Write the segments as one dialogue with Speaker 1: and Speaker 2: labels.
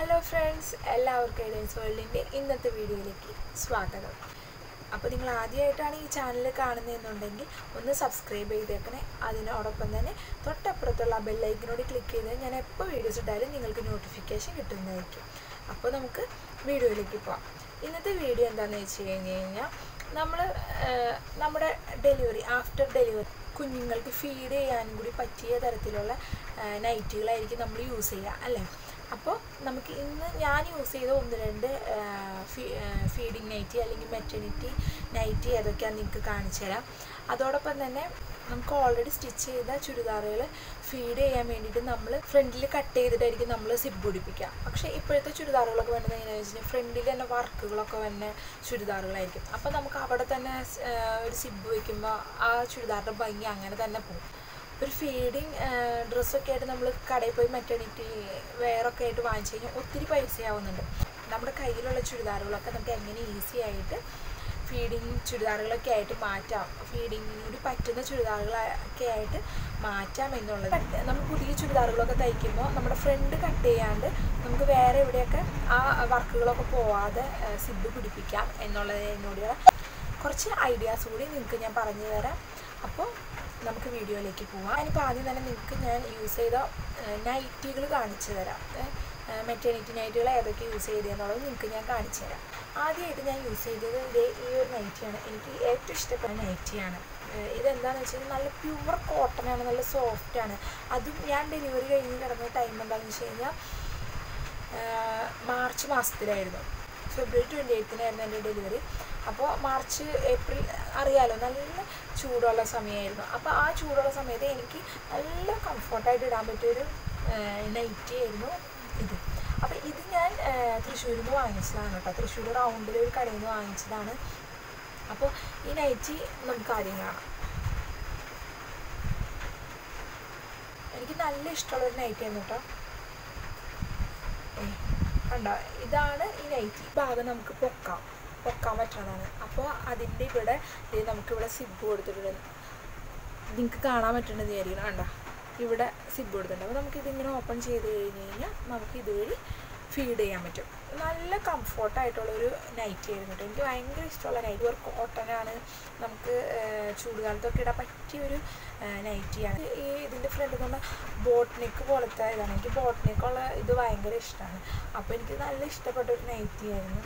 Speaker 1: hello friends എല്ലാവർക്കും ഐഡൻസ് വേൾഡിൻ്റെ ഇന്നത്തെ വീഡിയോയിലേക്ക് സ്വാഗതം അപ്പോൾ നിങ്ങൾ ആദ്യമായിട്ടാണ് ഈ ചാനൽ കാണുന്നതെന്നുണ്ടെങ്കിൽ ഒന്ന് സബ്സ്ക്രൈബ് ചെയ്തേക്കണേ അതിനോടൊപ്പം തന്നെ തൊട്ടപ്പുറത്തുള്ള ബെല്ലൈക്കിനോട് ക്ലിക്ക് ചെയ്ത് ഞാൻ എപ്പോൾ വീഡിയോസ് ഇട്ടാലും നിങ്ങൾക്ക് നോട്ടിഫിക്കേഷൻ കിട്ടുന്നതായിരിക്കും അപ്പോൾ നമുക്ക് വീഡിയോയിലേക്ക് പോവാം ഇന്നത്തെ വീഡിയോ എന്താണെന്ന് വെച്ച് കഴിഞ്ഞ് കഴിഞ്ഞാൽ നമ്മൾ നമ്മുടെ ഡെലിവറി ആഫ്റ്റർ ഡെലിവറി കുഞ്ഞുങ്ങൾക്ക് ഫീഡ് ചെയ്യാനും കൂടി പറ്റിയ തരത്തിലുള്ള നൈറ്റുകളായിരിക്കും നമ്മൾ യൂസ് ചെയ്യുക അല്ലേ അപ്പോൾ നമുക്ക് ഇന്ന് ഞാൻ യൂസ് ചെയ്ത ഒന്ന് രണ്ട് ഫീഡിങ് നൈറ്റി അല്ലെങ്കിൽ മെറ്റർണിറ്റി നൈറ്റി ഏതൊക്കെയാണെന്ന് നിങ്ങൾക്ക് കാണിച്ചു തരാം അതോടൊപ്പം തന്നെ നമുക്ക് ഓൾറെഡി സ്റ്റിച്ച് ചെയ്ത ചുരിദാറുകൾ ഫീഡ് ചെയ്യാൻ വേണ്ടിയിട്ട് നമ്മൾ ഫ്രണ്ടിൽ കട്ട് ചെയ്തിട്ടായിരിക്കും നമ്മൾ സിബ് പിടിപ്പിക്കുക പക്ഷേ ഇപ്പോഴത്തെ ചുരിദാറുകളൊക്കെ വരുന്നത് എങ്ങനെയാണെന്ന് വെച്ചാൽ ഫ്രണ്ടിൽ തന്നെ വർക്കുകളൊക്കെ വരുന്ന ചുരിദാറുകളായിരിക്കും അപ്പോൾ നമുക്ക് അവിടെ തന്നെ ഒരു സിബ് വയ്ക്കുമ്പോൾ ആ ചുരിദാറിൻ്റെ ഭംഗി അങ്ങനെ തന്നെ പോകും ഒരു ഫീഡിങ് ഡ്രസ്സൊക്കെ ആയിട്ട് നമ്മൾ കടയിൽ പോയി മെറ്റർണിറ്റി വെയറൊക്കെ ആയിട്ട് വാങ്ങിച്ചു കഴിഞ്ഞാൽ ഒത്തിരി പൈസയാവുന്നുണ്ട് നമ്മുടെ കയ്യിലുള്ള ചുരിദാറുകളൊക്കെ നമുക്ക് എങ്ങനെ ഈസി ആയിട്ട് ഫീഡിങ് ചുരിദാറുകളൊക്കെ ആയിട്ട് മാറ്റാം ഫീഡിങ്ങിനോട് പറ്റുന്ന ചുരിദാറുകളൊക്കെ ആയിട്ട് മാറ്റാം എന്നുള്ളത് നമ്മൾ പുതിയ ചുരിദാറുകളൊക്കെ തയ്ക്കുമ്പോൾ നമ്മുടെ ഫ്രണ്ട് കട്ട് ചെയ്യാണ്ട് നമുക്ക് വേറെ എവിടെയൊക്കെ ആ വർക്കുകളൊക്കെ പോവാതെ സിബ് പിടിപ്പിക്കാം എന്നുള്ളതിനോടുള്ള കുറച്ച് ഐഡിയാസ് കൂടി നിങ്ങൾക്ക് ഞാൻ പറഞ്ഞു തരാം അപ്പോൾ നമുക്ക് വീഡിയോയിലേക്ക് പോവാം അതിനിപ്പോൾ ആദ്യം തന്നെ നിങ്ങൾക്ക് ഞാൻ യൂസ് ചെയ്ത നൈറ്റികൾ കാണിച്ചു തരാം മെറ്റേണിറ്റി നൈറ്റുകൾ ഏതൊക്കെ യൂസ് ചെയ്തതെന്നുള്ളത് നിങ്ങൾക്ക് ഞാൻ കാണിച്ചു തരാം ആദ്യമായിട്ട് ഞാൻ യൂസ് ചെയ്തത് ഇതേ ഈ ഒരു നൈറ്റിയാണ് എനിക്ക് ഏറ്റവും ഇഷ്ടപ്പെട്ട നൈറ്റിയാണ് ഇതെന്താണെന്ന് വെച്ച് കഴിഞ്ഞാൽ നല്ല പ്യുവർ കോട്ടൺ ആണ് നല്ല സോഫ്റ്റ് ആണ് അതും ഞാൻ ഡെലിവറി കഴിഞ്ഞ് കിടന്ന ടൈം എന്താണെന്ന് വെച്ച് കഴിഞ്ഞാൽ മാർച്ച് മാസത്തിലായിരുന്നു ഫെബ്രുവരി ട്വൻറ്റി എയ്ത്തിനായിരുന്നു എൻ്റെ ഡെലിവറി അപ്പോൾ മാർച്ച് ഏപ്രിൽ അറിയാലോ നല്ല ചൂടുള്ള സമയമായിരുന്നു അപ്പോൾ ആ ചൂടുള്ള സമയത്ത് എനിക്ക് നല്ല കംഫർട്ടായിട്ട് ഇടാൻ പറ്റിയൊരു നൈറ്റി ആയിരുന്നു ഇത് അപ്പോൾ ഇത് ഞാൻ തൃശ്ശൂരിൽ നിന്ന് വാങ്ങിച്ചതാണ് കേട്ടോ തൃശ്ശൂർ റൗണ്ടിൽ ഒരു കടയിൽ നിന്ന് വാങ്ങിച്ചതാണ് അപ്പോൾ ഈ നൈറ്റി നമുക്ക് ആദ്യം കാണാം എനിക്ക് നല്ല ഇഷ്ടമുള്ളൊരു നൈറ്റി ആയിരുന്നു കേട്ടോ കണ്ടോ ഇതാണ് ഈ നൈറ്റി ഭാഗം നമുക്ക് പൊക്കാം പൊക്കാൻ പറ്റുന്നതാണ് അപ്പോൾ അതിൻ്റെ ഇവിടെ നമുക്കിവിടെ സിബ് കൊടുത്തിട്ടുണ്ട് നിങ്ങൾക്ക് കാണാൻ പറ്റുന്നത് വിചാരിക്കണം കണ്ടോ ഇവിടെ സിബ് കൊടുത്തിട്ടുണ്ട് അപ്പോൾ നമുക്കിതിങ്ങനെ ഓപ്പൺ ചെയ്ത് കഴിഞ്ഞ് കഴിഞ്ഞാൽ നമുക്ക് ഇതുവഴി ഫീഡ് ചെയ്യാൻ പറ്റും നല്ല കംഫോർട്ടായിട്ടുള്ളൊരു നൈറ്റി ആയിരുന്നു കേട്ടോ എനിക്ക് ഭയങ്കര ഇഷ്ടമുള്ള നൈറ്റി വർക്ക് കോട്ടനാണ് നമുക്ക് ചൂടുകാലത്തൊക്കെ ഇടാൻ പറ്റിയൊരു നൈറ്റിയാണ് ഈ ഇതിൻ്റെ ഫ്രണ്ടിൽ നിന്ന് ബോട്ട് നെക്ക് പോലത്തെ ഇതാണ് എനിക്ക് ബോട്ട് നെക്കുള്ള ഇത് ഭയങ്കര ഇഷ്ടമാണ് അപ്പോൾ എനിക്ക് നല്ല ഇഷ്ടപ്പെട്ട ഒരു നൈറ്റി ആയിരുന്നു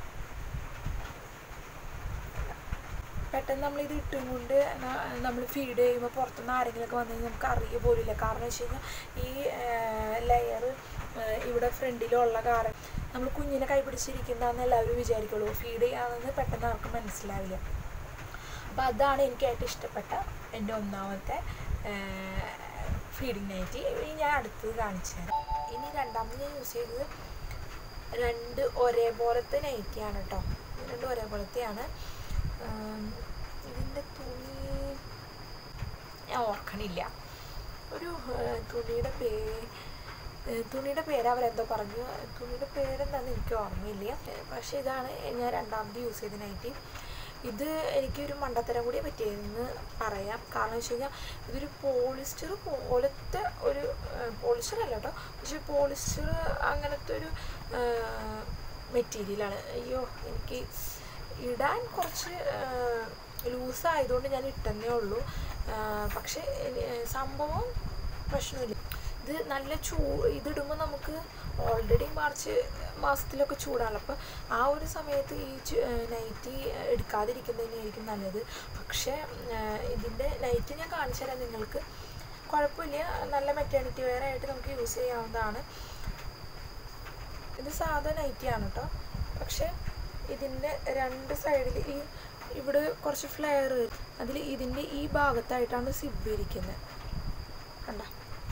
Speaker 1: പെട്ടെന്ന് നമ്മൾ ഇത് ഇട്ടും കൊണ്ട് നമ്മൾ ഫീഡ് ചെയ്യുമ്പോൾ പുറത്തുനിന്ന് ആരെങ്കിലുമൊക്കെ വന്നു കഴിഞ്ഞാൽ നമുക്ക് അറിയ പോലില്ല കാരണം വെച്ച് കഴിഞ്ഞാൽ ഈ ലെയർ ഇവിടെ ഫ്രണ്ടിലുള്ള കാരണം നമ്മൾ കുഞ്ഞിനെ കൈ പിടിച്ചിരിക്കുന്നതെന്ന് എല്ലാവരും വിചാരിക്കുള്ളൂ ഫീഡ് ചെയ്യാമെന്ന് പെട്ടെന്ന് ആർക്കും മനസ്സിലാവില്ല അപ്പോൾ അതാണ് എനിക്ക് ഏറ്റവും ഇഷ്ടപ്പെട്ട എൻ്റെ ഒന്നാമത്തെ ഫീഡിങ് നൈറ്റി ഇനി ഞാൻ അടുത്തത് കാണിച്ചു തരാം ഇനി രണ്ടാമത് ഞാൻ യൂസ് ചെയ്തത് രണ്ട് ഒരേപോലത്തെ നൈറ്റിയാണ് കേട്ടോ രണ്ട് ഒരേപോലത്തെയാണ് ഇതിൻ്റെ തുണി ഞാൻ ഓർക്കണില്ല ഒരു തുണിയുടെ പേ തുണിയുടെ പേര് അവരെന്തോ പറഞ്ഞു തുണിയുടെ പേരെന്താണെന്ന് എനിക്ക് ഓർമ്മയില്ല പക്ഷേ ഇതാണ് ഞാൻ രണ്ടാമത് യൂസ് ചെയ്ത നൈറ്റി ഇത് എനിക്കൊരു മണ്ടത്തരം കൂടി പറ്റിയെന്ന് പറയാം കാരണം വെച്ച് കഴിഞ്ഞാൽ ഇതൊരു പോളിസ്റ്റർ പോലത്തെ ഒരു പോളിസ്റ്റർ അല്ല കേട്ടോ പക്ഷെ പോളിസ്റ്റർ അങ്ങനത്തെ ഒരു മെറ്റീരിയലാണ് അയ്യോ എനിക്ക് ഇടാൻ കുറച്ച് ലൂസായതുകൊണ്ട് ഞാൻ ഇട്ടെന്നേ ഉള്ളൂ പക്ഷേ സംഭവം പ്രശ്നമില്ല ഇത് നല്ല ചൂ ഇതിടുമ്പോൾ നമുക്ക് ഓൾറെഡി മാർച്ച് മാസത്തിലൊക്കെ ചൂടാണ് അപ്പോൾ ആ ഒരു സമയത്ത് ഈ നൈറ്റി എടുക്കാതിരിക്കുന്നതന്നെയായിരിക്കും നല്ലത് പക്ഷേ ഇതിൻ്റെ നൈറ്റ് ഞാൻ കാണിച്ചു തരാം നിങ്ങൾക്ക് കുഴപ്പമില്ല നല്ല മെറ്റേണിറ്റി വെയർ ആയിട്ട് നമുക്ക് യൂസ് ചെയ്യാവുന്നതാണ് ഇത് സാധാ നൈറ്റിയാണ് കേട്ടോ പക്ഷേ ഇതിൻ്റെ രണ്ട് സൈഡിൽ ഈ ഇവിടെ കുറച്ച് ഫ്ലെയർ അതിൽ ഇതിൻ്റെ ഈ ഭാഗത്തായിട്ടാണ് സിബ് ഇരിക്കുന്നത് കണ്ട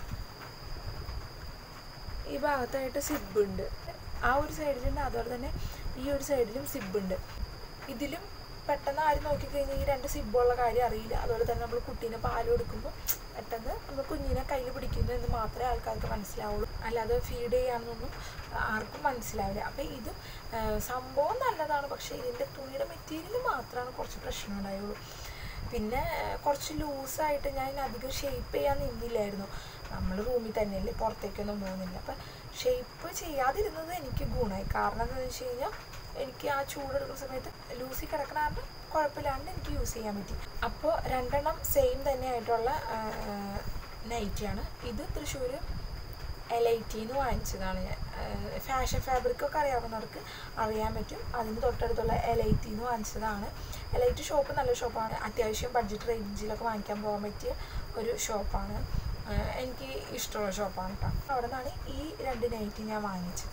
Speaker 1: ഈ ഭാഗത്തായിട്ട് സിബ് ഉണ്ട് ആ ഒരു സൈഡിലുണ്ട് അതുപോലെ തന്നെ ഈ ഒരു സൈഡിലും സിബ് ഉണ്ട് ഇതിലും പെട്ടെന്ന് ആരും നോക്കിക്കഴിഞ്ഞാൽ ഈ രണ്ട് സിബുള്ള കാര്യം അറിയില്ല അതുപോലെ തന്നെ നമ്മൾ കുട്ടീനെ പാൽ കൊടുക്കുമ്പോൾ പെട്ടെന്ന് നമ്മൾ കുഞ്ഞിനെ കയ്യിൽ പിടിക്കുന്നു എന്ന് മാത്രമേ ആൾക്കാർക്ക് മനസ്സിലാവുള്ളൂ അല്ലാതെ ഫീഡ് ചെയ്യാനൊന്നും ആർക്കും മനസ്സിലാവില്ല അപ്പോൾ ഇതും സംഭവം നല്ലതാണ് പക്ഷേ ഇതിൻ്റെ തുണിയുടെ മെറ്റീരിയൽ മാത്രമാണ് കുറച്ച് പ്രശ്നം ഉണ്ടായുള്ളൂ പിന്നെ കുറച്ച് ലൂസായിട്ട് ഞാൻ അധികം ഷേപ്പ് ചെയ്യാൻ നിന്നില്ലായിരുന്നു നമ്മൾ റൂമിൽ തന്നെയല്ലേ പുറത്തേക്കൊന്നും പോകുന്നില്ല അപ്പം ഷേപ്പ് ചെയ്യാതിരുന്നത് എനിക്ക് ഗുണമായി കാരണം എന്താണെന്ന് വെച്ച് കഴിഞ്ഞാൽ എനിക്ക് ആ ചൂടെടുക്കുന്ന സമയത്ത് ലൂസി കിടക്കണ കാരണം കുഴപ്പമില്ലാണ്ട് എനിക്ക് യൂസ് ചെയ്യാൻ പറ്റി അപ്പോൾ രണ്ടെണ്ണം സെയിം തന്നെയായിട്ടുള്ള നൈറ്റിയാണ് ഇത് തൃശ്ശൂർ എൽ ഐ ടിന്ന് വാങ്ങിച്ചതാണ് ഞാൻ ഫാഷൻ ഫാബ്രിക് ഒക്കെ അറിയാവുന്നവർക്ക് അറിയാൻ പറ്റും അതിന് തൊട്ടടുത്തുള്ള എൽ ഐ ടിന്ന് വാങ്ങിച്ചതാണ് എൽ ഐ ടി ഷോപ്പ് നല്ല ഷോപ്പാണ് അത്യാവശ്യം ബഡ്ജറ്റ് റേഞ്ചിലൊക്കെ വാങ്ങിക്കാൻ പോകാൻ പറ്റിയ ഒരു ഷോപ്പാണ് എനിക്ക് ഇഷ്ടമുള്ള ഷോപ്പാണ് കേട്ടോ അവിടെ നിന്നാണ് ഈ രണ്ട് നൈറ്റി ഞാൻ വാങ്ങിച്ചത്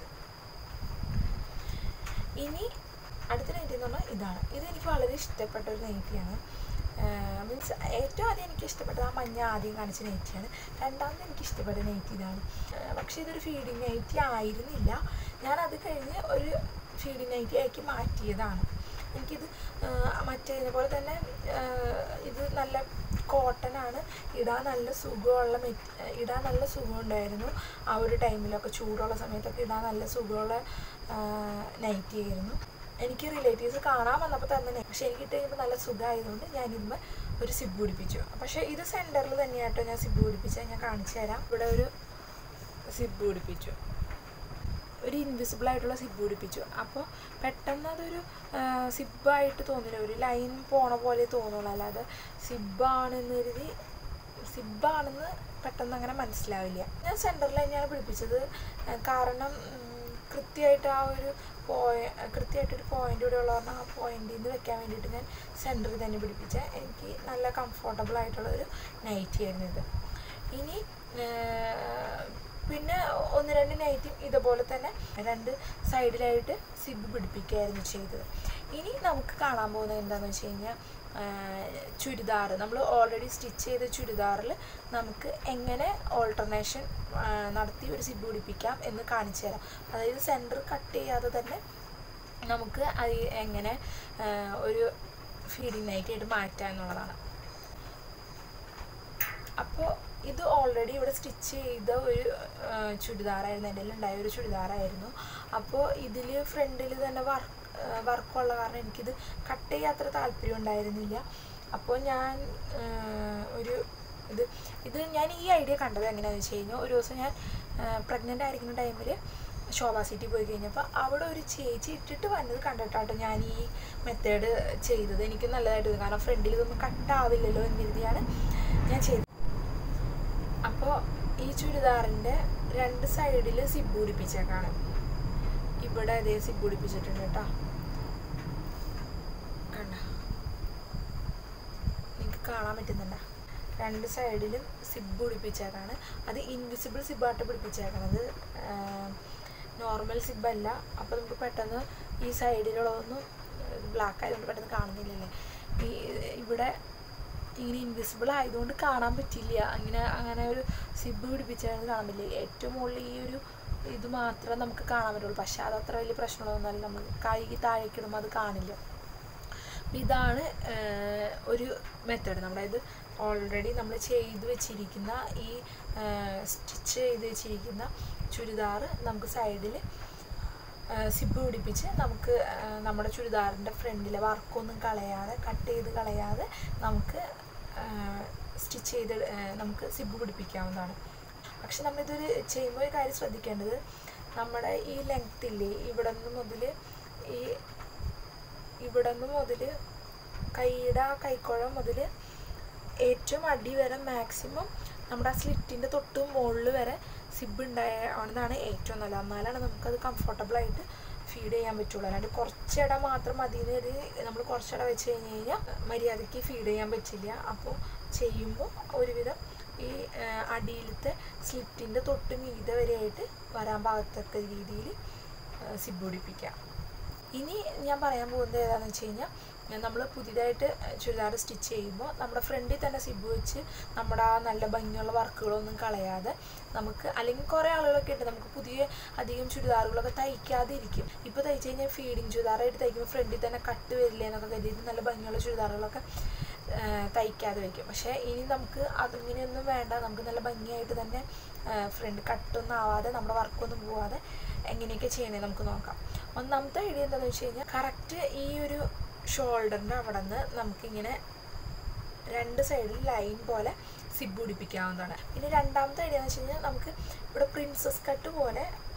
Speaker 1: ഇനി അടുത്ത നൈറ്റി എന്ന് പറഞ്ഞാൽ ഇതാണ് ഇത് എനിക്ക് വളരെ ഇഷ്ടപ്പെട്ട ഒരു നൈറ്റിയാണ് മീൻസ് ഏറ്റവും ആദ്യം എനിക്ക് ഇഷ്ടപ്പെട്ടത് ആ മഞ്ഞ ആദ്യം കാണിച്ച നൈറ്റിയാണ് രണ്ടാമത് എനിക്ക് ഇഷ്ടപ്പെട്ട നൈറ്റി ഇതാണ് പക്ഷേ ഇതൊരു ഫീഡിങ് നൈറ്റി ആയിരുന്നില്ല ഞാൻ അത് കഴിഞ്ഞ് ഒരു ഫീഡിങ് നൈറ്റി ആക്കി മാറ്റിയതാണ് എനിക്കിത് മറ്റേതിനെ പോലെ തന്നെ ഇത് നല്ല കോട്ടനാണ് ഇടാൻ നല്ല സുഖമുള്ള മെറ്റ് ഇടാൻ നല്ല സുഖമുണ്ടായിരുന്നു ആ ഒരു ടൈമിലൊക്കെ ചൂടുള്ള സമയത്തൊക്കെ ഇടാൻ നല്ല സുഖമുള്ള നൈറ്റി ആയിരുന്നു എനിക്ക് റിലേറ്റീവ്സ് കാണാൻ വന്നപ്പോൾ തന്നെ പക്ഷെ എനിക്ക് ഇട്ട് കഴിയുമ്പോൾ നല്ല സുഖമായതുകൊണ്ട് ഞാൻ ഇന്ന് ഒരു സിബ് പിടിപ്പിച്ചു പക്ഷേ ഇത് സെൻറ്ററിൽ തന്നെയാട്ടോ ഞാൻ സിബ് പിടിപ്പിച്ചത് ഞാൻ കാണിച്ചു തരാം ഇവിടെ ഒരു സിബ് പിടിപ്പിച്ചു ഒരു ഇൻവിസിബിൾ ആയിട്ടുള്ള സിബ് പിടിപ്പിച്ചു അപ്പോൾ പെട്ടെന്ന് അതൊരു സിബായിട്ട് തോന്നില്ല ഒരു ലൈൻ പോണ പോലെ തോന്നുള്ളൂ അല്ലാതെ സിബാണെന്ന് കരുതി സിബാണെന്ന് പെട്ടെന്ന് അങ്ങനെ മനസ്സിലാവില്ല ഞാൻ സെൻറ്ററിൽ തന്നെയാണ് പിടിപ്പിച്ചത് കാരണം കൃത്യമായിട്ട് ആ ഒരു പോയ കൃത്യമായിട്ടൊരു പോയിൻ്റ് ഇവിടെ ഉള്ള പറഞ്ഞാൽ ആ പോയിന്റിൽ നിന്ന് വെക്കാൻ വേണ്ടിയിട്ട് ഞാൻ സെൻറ്ററിൽ തന്നെ പിടിപ്പിച്ച എനിക്ക് നല്ല കംഫർട്ടബിൾ ആയിട്ടുള്ള ഒരു നൈറ്റി ആയിരുന്നു ഇത് ഇനി പിന്നെ ഒന്ന് രണ്ട് നൈറ്റും ഇതുപോലെ തന്നെ രണ്ട് സൈഡിലായിട്ട് സിബ് പിടിപ്പിക്കുകയായിരുന്നു ചെയ്തത് ഇനി നമുക്ക് കാണാൻ പോകുന്നത് എന്താണെന്ന് വെച്ച് കഴിഞ്ഞാൽ ചുരിദാർ നമ്മൾ ഓൾറെഡി സ്റ്റിച്ച് ചെയ്ത ചുരിദാറിൽ നമുക്ക് എങ്ങനെ ഓൾട്ടർനേഷൻ നടത്തി ഒരു സിബ് പിടിപ്പിക്കാം എന്ന് കാണിച്ചു തരാം അതായത് സെൻറ്റർ കട്ട് ചെയ്യാതെ തന്നെ നമുക്ക് അത് എങ്ങനെ ഒരു ഫീഡിങ് നൈറ്റായിട്ട് മാറ്റാം എന്നുള്ളതാണ് അപ്പോൾ ഇത് ഓൾറെഡി ഇവിടെ സ്റ്റിച്ച് ചെയ്ത ഒരു ചുരിദാറായിരുന്നു എൻ്റെ ഉണ്ടായ ഒരു ചുരിദാറായിരുന്നു അപ്പോൾ ഇതിൽ ഫ്രണ്ടിൽ തന്നെ വർക്ക് വർക്കുള്ള കാരണം എനിക്കിത് കട്ട് ചെയ്യാൻ അത്ര താല്പര്യം ഉണ്ടായിരുന്നില്ല അപ്പോൾ ഞാൻ ഒരു ഇത് ഇത് ഞാൻ ഈ ഐഡിയ കണ്ടത് എങ്ങനെയാണെന്ന് വെച്ച് കഴിഞ്ഞാൽ ഒരു ദിവസം ഞാൻ പ്രഗ്നൻ്റ് ആയിരിക്കുന്ന ടൈമിൽ ശോഭ സിറ്റി പോയി കഴിഞ്ഞപ്പോൾ അവിടെ ഒരു ചേച്ചി ഇട്ടിട്ട് വന്നത് കണ്ടിട്ടാട്ടോ ഞാൻ ഈ മെത്തേഡ് ചെയ്തത് എനിക്ക് നല്ലതായിട്ട് തോന്നി കാരണം ഫ്രണ്ടിൽ ഇതൊന്നും കട്ടാവില്ലല്ലോ എന്ന് കരുതിയാണ് ഞാൻ ചെയ്തത് അപ്പോൾ ഈ ചുരിദാറിൻ്റെ രണ്ട് സൈഡിൽ സിബ് പിടിപ്പിച്ചേക്കാണ് ഇവിടെ അതേ സിബ് പിടിപ്പിച്ചിട്ടുണ്ട് കേട്ടോ കണ്ട നിങ്ങൾക്ക് കാണാൻ പറ്റുന്നുണ്ട രണ്ട് സൈഡിലും സിബ് പിടിപ്പിച്ചേക്കാണ് അത് ഇൻവിസിബിൾ സിബായിട്ട് പിടിപ്പിച്ചേക്കണത് നോർമൽ സിബല്ല അപ്പോൾ നമുക്ക് പെട്ടെന്ന് ഈ സൈഡിലുള്ളതൊന്നും ബ്ലാക്ക് ആയതുകൊണ്ട് പെട്ടെന്ന് കാണുന്നില്ലല്ലേ ഈ ഇവിടെ ഇങ്ങനെ ഇൻവിസിബിൾ ആയതുകൊണ്ട് കാണാൻ പറ്റില്ല ഇങ്ങനെ അങ്ങനെ ഒരു സിബ് പിടിപ്പിച്ചാൽ കാണാൻ പറ്റില്ല ഏറ്റവും മുകളിൽ ഈ ഒരു ഇത് മാത്രമേ നമുക്ക് കാണാൻ പറ്റുള്ളൂ പക്ഷെ അത് അത്ര വലിയ പ്രശ്നമൊന്നുമല്ല നമ്മൾ കൈ താഴേക്കിടുമ്പോൾ അത് കാണില്ല ഇതാണ് ഒരു മെത്തേഡ് നമ്മുടെ ഇത് ഓൾറെഡി നമ്മൾ ചെയ്ത് വെച്ചിരിക്കുന്ന ഈ സ്റ്റിച്ച് ചെയ്ത് വെച്ചിരിക്കുന്ന ചുരിദാർ നമുക്ക് സൈഡിൽ സിബ് പിടിപ്പിച്ച് നമുക്ക് നമ്മുടെ ചുരിദാറിൻ്റെ ഫ്രണ്ടിലെ വർക്കൊന്നും കളയാതെ കട്ട് ചെയ്ത് കളയാതെ നമുക്ക് സ്റ്റിച്ച് ചെയ്ത് നമുക്ക് സിബ് പിടിപ്പിക്കാവുന്നതാണ് പക്ഷെ നമ്മളിതൊരു ചെയ്യുമ്പോൾ ഒരു കാര്യം ശ്രദ്ധിക്കേണ്ടത് നമ്മുടെ ഈ ലെങ്ത്തില്ലേ ഇവിടെ നിന്ന് മുതൽ ഈ ഇവിടെ നിന്ന് മുതൽ കൈയുടെ ആ കൈക്കുഴം മുതൽ ഏറ്റവും അടി വരെ മാക്സിമം നമ്മുടെ ആ സ്ലിറ്റിൻ്റെ തൊട്ട് മുകളിൽ വരെ സിബ് ഉണ്ടാവുന്നതാണ് ഏറ്റവും നല്ലത് എന്നാലാണ് നമുക്കത് കംഫർട്ടബിളായിട്ട് ഫീഡ് ചെയ്യാൻ പറ്റുള്ളൂ അല്ലാണ്ട് കുറച്ചിട മാത്രം മതി എന്ന് നമ്മൾ കുറച്ചിട വെച്ച് കഴിഞ്ഞ് കഴിഞ്ഞാൽ മര്യാദയ്ക്ക് ഫീഡ് ചെയ്യാൻ പറ്റില്ല അപ്പോൾ ചെയ്യുമ്പോൾ ഒരുവിധം ഈ അടിയിലത്തെ സ്ലിറ്റിൻ്റെ തൊട്ട് മീതെ വരെയായിട്ട് വരാൻ പാകത്തക്ക രീതിയിൽ സിബ് പിടിപ്പിക്കാം ഇനി ഞാൻ പറയാൻ പോകുന്നത് ഏതാണെന്ന് വെച്ച് കഴിഞ്ഞാൽ നമ്മൾ പുതിയതായിട്ട് ചുരിദാർ സ്റ്റിച്ച് ചെയ്യുമ്പോൾ നമ്മുടെ ഫ്രണ്ടിൽ തന്നെ സിബ് വെച്ച് നമ്മുടെ ആ നല്ല ഭംഗിയുള്ള വർക്കുകളൊന്നും കളയാതെ നമുക്ക് അല്ലെങ്കിൽ കുറേ ആളുകളൊക്കെ ഉണ്ട് നമുക്ക് പുതിയ അധികം ചുരിദാറുകളൊക്കെ തയ്ക്കാതെ ഇരിക്കും ഇപ്പോൾ തയ്ച്ച് കഴിഞ്ഞാൽ ഫീഡിങ് ചുരിദാറായിട്ട് തയ്ക്കുമ്പോൾ ഫ്രണ്ടിൽ തന്നെ കട്ട് വരില്ല എന്നൊക്കെ കരുതിയിട്ട് നല്ല ഭംഗിയുള്ള ചുരിദാറുകളൊക്കെ തയ്ക്കാതെ വയ്ക്കും പക്ഷേ ഇനി നമുക്ക് അതിങ്ങനെയൊന്നും വേണ്ട നമുക്ക് നല്ല ഭംഗിയായിട്ട് തന്നെ ഫ്രണ്ട് കട്ടൊന്നും ആവാതെ നമ്മുടെ വർക്കൊന്നും പോവാതെ എങ്ങനെയൊക്കെ ചെയ്യണേ നമുക്ക് നോക്കാം ഒന്നാമത്തെ ഐഡിയ എന്താണെന്ന് വെച്ച് കഴിഞ്ഞാൽ കറക്റ്റ് ഈ ഒരു ഷോൾഡറിൻ്റെ അവിടെ നിന്ന് നമുക്കിങ്ങനെ രണ്ട് സൈഡിൽ ലൈൻ പോലെ സിബ് പിടിപ്പിക്കാവുന്നതാണ് പിന്നെ രണ്ടാമത്തെ ഐഡിയ എന്ന് വെച്ച് കഴിഞ്ഞാൽ നമുക്ക് ഇവിടെ പ്രിൻസസ് കട്ട് പോലെ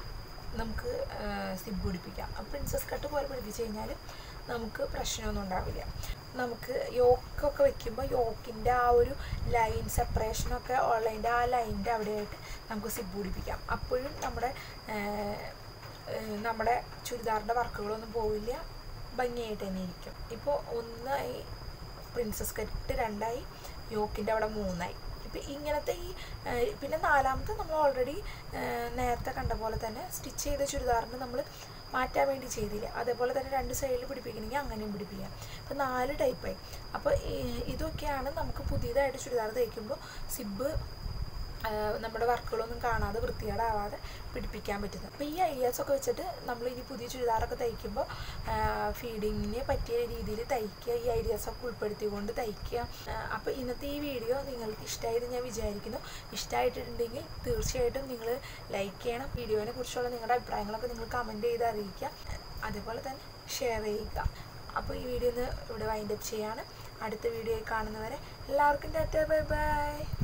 Speaker 1: നമുക്ക് സിബ് പിടിപ്പിക്കാം അപ്പോൾ പ്രിൻസസ് കട്ട് പോലെ പിടിപ്പിച്ച് കഴിഞ്ഞാൽ നമുക്ക് പ്രശ്നമൊന്നും ഉണ്ടാവില്ല നമുക്ക് യോക്കൊക്കെ വെക്കുമ്പോൾ യോക്കിൻ്റെ ആ ഒരു ലൈൻ സെപ്പറേഷനൊക്കെ ഉള്ളതിൻ്റെ ആ ലൈനിൻ്റെ അവിടെയായിട്ട് നമുക്ക് സിബ് പിടിപ്പിക്കാം അപ്പോഴും നമ്മുടെ നമ്മുടെ ചുരിദാറിൻ്റെ വർക്കുകളൊന്നും പോവില്ല ഭംഗിയായിട്ട് തന്നെ ഇരിക്കും ഇപ്പോൾ ഒന്നായി പ്രിൻസസ് കട്ട് രണ്ടായി യോക്കിൻ്റെ അവിടെ മൂന്നായി ഇപ്പം ഇങ്ങനത്തെ ഈ പിന്നെ നാലാമത്തെ നമ്മൾ ഓൾറെഡി നേരത്തെ കണ്ട പോലെ തന്നെ സ്റ്റിച്ച് ചെയ്ത ചുരിദാറിന് നമ്മൾ മാറ്റാൻ വേണ്ടി ചെയ്തില്ല അതേപോലെ തന്നെ രണ്ട് സൈഡിൽ പിടിപ്പിക്കണമെങ്കിൽ അങ്ങനെയും പിടിപ്പിക്കാം അപ്പോൾ നാല് ടൈപ്പായി അപ്പോൾ ഇതൊക്കെയാണ് നമുക്ക് പുതിയതായിട്ട് ചുരിദാർ തയ്ക്കുമ്പോൾ സിബ് നമ്മുടെ വർക്കുകളൊന്നും കാണാതെ വൃത്തികേടാവാതെ പിടിപ്പിക്കാൻ പറ്റുന്നത് അപ്പോൾ ഈ ഐഡിയാസൊക്കെ വെച്ചിട്ട് നമ്മൾ ഇനി പുതിയ ചുരിദാറൊക്കെ തയ്ക്കുമ്പോൾ ഫീഡിങ്ങിന് പറ്റിയ രീതിയിൽ തയ്ക്കുക ഈ ഐഡിയാസൊക്കെ ഉൾപ്പെടുത്തിക്കൊണ്ട് തയ്ക്കുക അപ്പോൾ ഇന്നത്തെ ഈ വീഡിയോ നിങ്ങൾക്ക് ഇഷ്ടമായെന്ന് ഞാൻ വിചാരിക്കുന്നു ഇഷ്ടമായിട്ടുണ്ടെങ്കിൽ തീർച്ചയായിട്ടും നിങ്ങൾ ലൈക്ക് ചെയ്യണം വീഡിയോനെ കുറിച്ചുള്ള നിങ്ങളുടെ അഭിപ്രായങ്ങളൊക്കെ നിങ്ങൾ കമൻറ്റ് ചെയ്ത് അറിയിക്കുക അതേപോലെ തന്നെ ഷെയർ ചെയ്യുക അപ്പോൾ ഈ വീഡിയോ ഒന്ന് ഇവിടെ വൈൻഡപ്പ് ചെയ്യാണ് അടുത്ത വീഡിയോയിൽ കാണുന്നവരെ എല്ലാവർക്കും ടാറ്റ ബൈ ബൈ